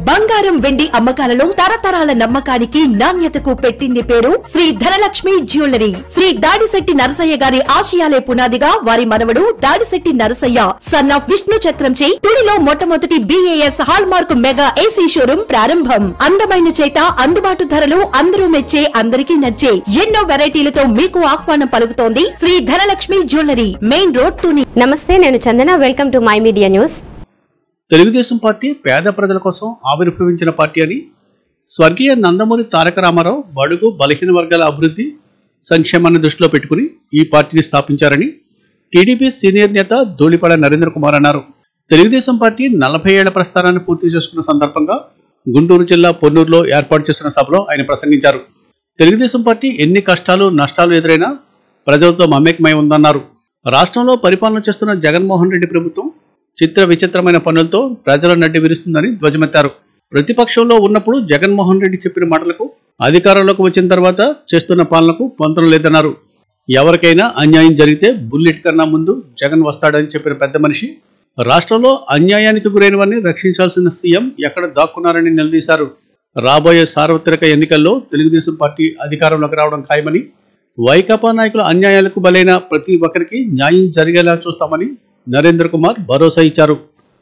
బంగారం వెండి అమ్మకాలలో తరతరాల నమ్మకానికి నాణ్యతకు పెట్టింది పేరు శ్రీ ధనలక్ష్మి జ్యువెలరీ శ్రీ దాడిశెట్టి నరసయ్య గారి ఆశయాలే పునాదిగా వారి మనవడు దాడిశెట్టి నరసయ్య సన్ ఆఫ్ విష్ణు చక్రంచే తుడిలో మొట్టమొదటి BIS hallmark mega AC showroom ప్రారంభం అందమైన చేత అందుబాటు ధరలు అందరూ మెచ్చే అందరికీ నచ్చే ఎన్నో వెరైటీలతో మీకు ఆహ్వానం పలుకుతోంది Shri Dhanalakshmi jewellery main road Tuni నమస్తే నేను చందన welcome to my media news Telugu Desam party పేద ప్రజల కోసం ఆవిర్భవించిన పార్టీ అని స్వర్గీయ నందమూరి తారక రామారావు బడుగు బలహీన వర్గాల అభివృద్ధి సంక్షేమాన్ని దృష్టిలో పెట్టుకుని ఈ పార్టీని స్థాపించారని టీడీపీ సీనియర్ నేత ధూళిపాడ నరేంద్ర కుమార్ అన్నారు తెలుగుదేశం పార్టీ నలభై ఏళ్ల ప్రస్థానాన్ని పూర్తి చేసుకున్న సందర్భంగా గుంటూరు జిల్లా పొన్నూరులో ఏర్పాటు చేసిన సభలో ఆయన ప్రసంగించారు తెలుగుదేశం పార్టీ ఎన్ని కష్టాలు నష్టాలు ఎదురైనా ప్రజలతో మమేకమై ఉందన్నారు రాష్ట్రంలో పరిపాలన చేస్తున్న జగన్మోహన్ రెడ్డి ప్రభుత్వం చిత్ర విచిత్రమైన పనులతో ప్రజల నడ్డి విరుస్తుందని ధ్వజమెత్తారు ప్రతిపక్షంలో ఉన్నప్పుడు జగన్మోహన్ రెడ్డి చెప్పిన మాటలకు అధికారంలోకి వచ్చిన తర్వాత చేస్తున్న పాలనకు పొంతన లేదన్నారు ఎవరికైనా అన్యాయం జరిగితే బుల్లెట్ కన్నా ముందు జగన్ వస్తాడని చెప్పిన పెద్ద మనిషి రాష్ట్రంలో అన్యాయానికి గురైన వారిని రక్షించాల్సిన సీఎం ఎక్కడ దాక్కున్నారని నిలదీశారు రాబోయే సార్వత్రిక ఎన్నికల్లో తెలుగుదేశం పార్టీ అధికారంలోకి రావడం ఖాయమని వైకాపా నాయకుల అన్యాయాలకు బలైన ప్రతి ఒక్కరికి న్యాయం జరిగేలా చూస్తామని నరేంద్ర కుమార్ భరోసా ఇచ్చారు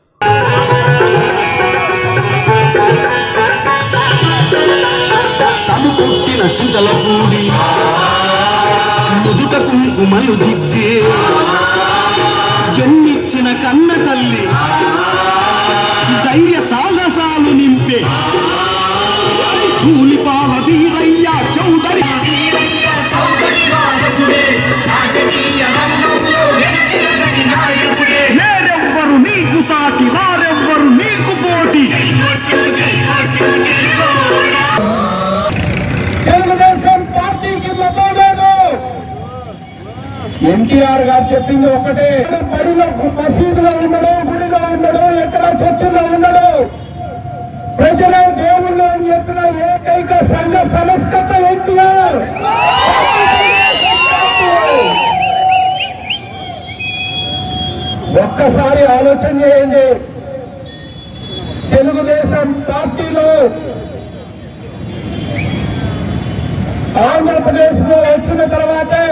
తను పుట్టిన చింతల పూడి నుదుట కుంకుమలు దిద్దే జన్మిచ్చిన కన్న తల్లి ధైర్య సాహసాలు నింపే ధూళిపాల వీరయ్య చౌదరి నేరెవ్వరు నీకు సాటి వారెవ్వరు నీకు పోటీ తెలుగుదేశం పార్టీకి మతోలేదు ఎన్టీఆర్ గారు చెప్పింది ఒకటే బడిలో మసీదులో ఉండడు గుడిలో ఉండడు ఎక్కడ చర్చిలో ఉండడు ప్రజలే దేవుళ్ళు అని చెప్పిన ఏకైక సంఘ సంస్కృత ఎన్టీఆర్ ఒక్కసారి ఆలోచన చేయండి తెలుగుదేశం పార్టీలో ఆంధ్రప్రదేశ్ లో వచ్చిన తర్వాతే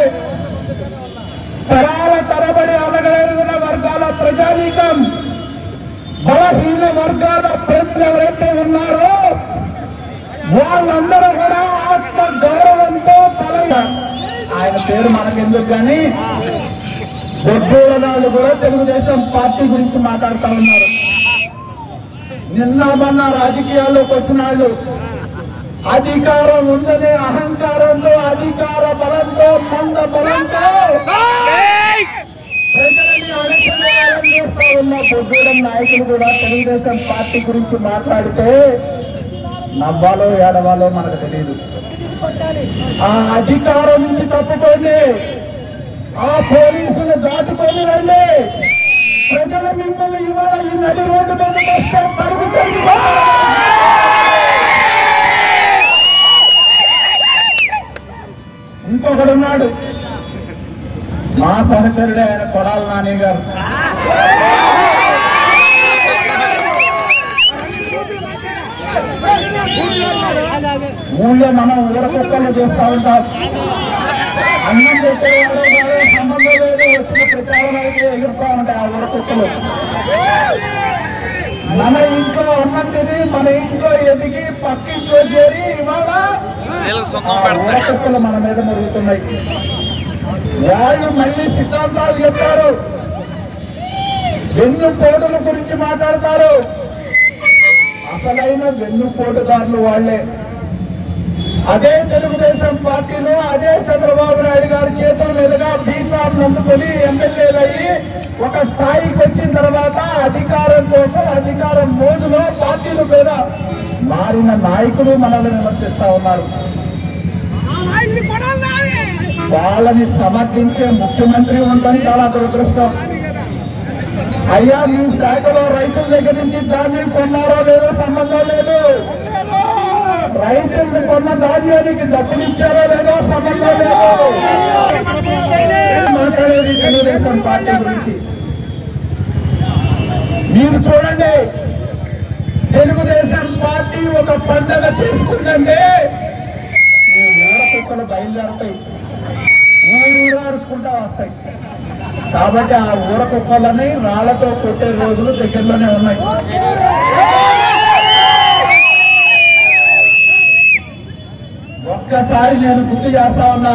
తరాల తరబడి అనగలిగిన వర్గాల ప్రజానీకం బలహీన వర్గాల ప్రజలు ఎవరైతే ఉన్నారో వాళ్ళందరూ కూడా ఆత్మ గౌరవంతో బల ఆయన పేరు మనకెందుకు కానీ బొడ్డూడనాలు కూడా తెలుగుదేశం పార్టీ గురించి మాట్లాడుతూ ఉన్నారు నిన్న మొన్న రాజకీయాల్లోకి వచ్చిన వాళ్ళు అధికారం ఉందనే అహంకారంతో అధికార బలంతో మంద బలంతో ప్రజలని అణచివేయాలని చూస్తా ఉన్న బొడ్డూడం నాయకులు కూడా తెలుగుదేశం పార్టీ గురించి మాట్లాడితే నవ్వాలో ఏడవాలో మనకు తెలియదు ఆ అధికారం నుంచి తప్పుకోండి ఆ పోలీసులు దాటుకొని రండి ప్రజలు మిమ్మల్ని ఇవాళ ఈ నది రోడ్డు మీద వస్తే తరుగుతుంది ఇంకొకడు ఉన్నాడు మా సహచరుడే ఆయన కొడాల నాని గారు ఊళ్ళో మనం ఊర కుక్కలు చూస్తూ ఉంటాం అన్నం పెట్టేవాడు కాదు, సంబంధం లేదు వచ్చిన ప్రచారం అయితే ఎగురుతా ఉంటాయి ఆ ఊర కుక్కలు మన ఇంట్లో అన్నం తిని మన ఇంట్లో ఎదిగి పక్కింట్లో చేరి ఇవాళ ఆ ఊర కుక్కలు మన మీద మురుగుతున్నాయి వాళ్ళు మళ్ళీ సిద్ధాంతాలు చెప్తారు వెన్నుపోటుల గురించి మాట్లాడతారు అసలైన వెన్నుపోటుదారులు వాళ్లే అదే తెలుగుదేశం పార్టీలో అదే చంద్రబాబు నాయుడు గారి చేతుల మీదుగా బీఫామ్ అందుకొని ఎమ్మెల్యేలు అయ్యి ఒక స్థాయికి వచ్చిన తర్వాత అధికారం కోసం అధికారం మోజులో పార్టీల మీద మారిన నాయకులు మనల్ని విమర్శిస్తా ఉన్నారు వాళ్ళని సమర్థించే ముఖ్యమంత్రి ఉండడం చాలా దురదృష్టం అయ్యా మీ శాఖలో రైతుల దగ్గర నుంచి ధాన్యం కొన్నారో లేదో సంబంధం లేదు రైతులు కొన్న ధాన్యానికి డబ్బులు ఇచ్చారో లేదో సంబంధం లేదు మాట్లాడేది తెలుగుదేశం పార్టీ గురించి మీరు చూడండి తెలుగుదేశం పార్టీ ఒక పండగ చేసుకుందంటే ఈ ఊర కుక్కలు బయలుదేరుతాయి ఊరు అరుచుకుంటా వస్తాయి కాబట్టి ఆ ఊర కుక్కలని రాళ్లతో కొట్టే రోజులు దగ్గరలోనే ఉన్నాయి ఒక్కసారి నేను గుర్తు చేస్తా ఉన్నా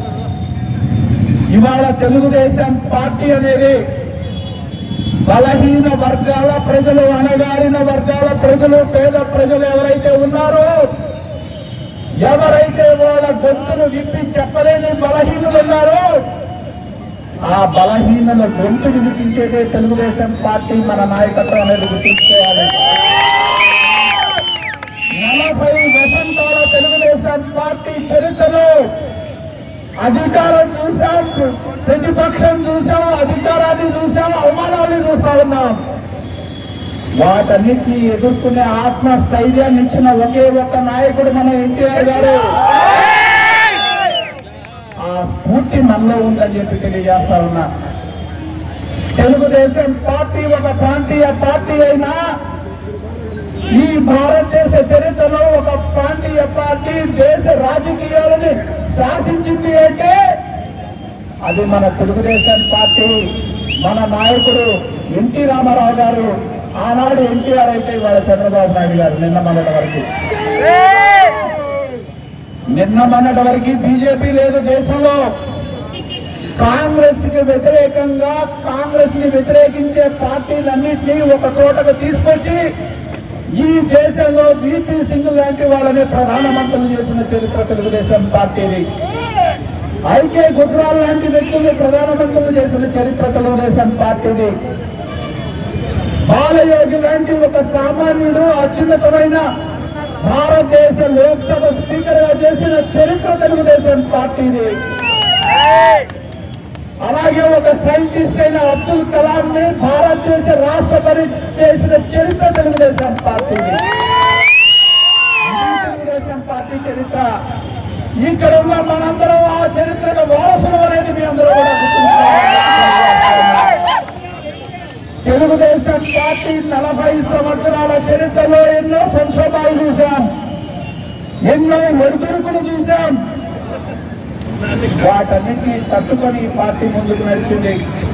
ఇవాళ తెలుగుదేశం పార్టీ అనేది బలహీన వర్గాల ప్రజలు అణగారిన వర్గాల ప్రజలు పేద ప్రజలు ఎవరైతే ఉన్నారో ఎవరైతే వాళ్ళ గొంతును విప్పి చెప్పలేని బలహీనులు ఉన్నారో ఆ బలహీనుల గొంతు వినిపించేదే తెలుగుదేశం పార్టీ మన నాయకత్వం అనేది గుర్తుంచుకోవాలి నలభై వసంతాల తెలుగుదేశం పార్టీ చరిత్రలో అధికారం చూసాం ప్రతిపక్షం చూసాం అధికారాన్ని చూసాం అవమానాన్ని చూస్తా ఉన్నాం వాటన్నిటిని ఎదుర్కొనే ఆత్మస్థైర్యాన్ని ఇచ్చిన ఒకే ఒక్క నాయకుడు మన ఎన్టీఆర్ గారు ఆ స్ఫూర్తి మనలో ఉందని చెప్పి తెలియజేస్తా ఉన్నా తెలుగుదేశం పార్టీ ఒక ప్రాంతీయ పార్టీ అయినా ఈ భారతదేశ చరిత్రలో ఒక ప్రాంతీయ పార్టీ దేశ రాజకీయాలని శాసించింది అంటే అది మన తెలుగుదేశం పార్టీ మన నాయకుడు ఎన్టీ రామారావు గారు ఆనాడు ఎన్టీఆర్ అయితే ఇవాళ చంద్రబాబు నాయుడు గారు నిన్న మొన్నటి వరకు నిన్న మొన్నటి వరకు బీజేపీ లేదు దేశంలో కాంగ్రెస్ కి వ్యతిరేకంగా కాంగ్రెస్ ని వ్యతిరేకించే పార్టీలన్నింటినీ ఒక చోటకు తీసుకొచ్చి ఈ దేశంలో బీపీ సింగ్ లాంటి వాళ్ళని ప్రధానమంత్రులు చేసిన చరిత్ర తెలుగుదేశం పార్టీది ఐకే గుజరాల్ లాంటి వ్యక్తుల్ని ప్రధానమంత్రులు చేసిన చరిత్ర తెలుగుదేశం పార్టీది బాలయోగి లాంటి ఒక సామాన్యుడు అత్యున్నతమైన భారతదేశ లోక్సభ స్పీకర్ గా చేసిన చరిత్ర తెలుగుదేశం పార్టీది అలాగే ఒక సైంటిస్ట్ అయిన అబ్దుల్ కలాం ని భారతదేశ రాష్ట్రపతి చేసిన చరిత్ర తెలుగుదేశం పార్టీది ఇది తెలుగుదేశం పార్టీ చరిత్ర ఇక్కడ ఉన్న మనందరం ఆ చరిత్రకు వారసులు అనేది మీ అందరూ కూడా గుర్తుంచుకోవాలి తెలుగుదేశం పార్టీ నలభై సంవత్సరాల చరిత్రలో ఎన్నో సంక్షోభాలు చూశాం ఎన్నో ఒడిదుడుకులు చూశాం వాటన్నిటిని తట్టుకొని ఈ పార్టీ ముందుకు నడిచింది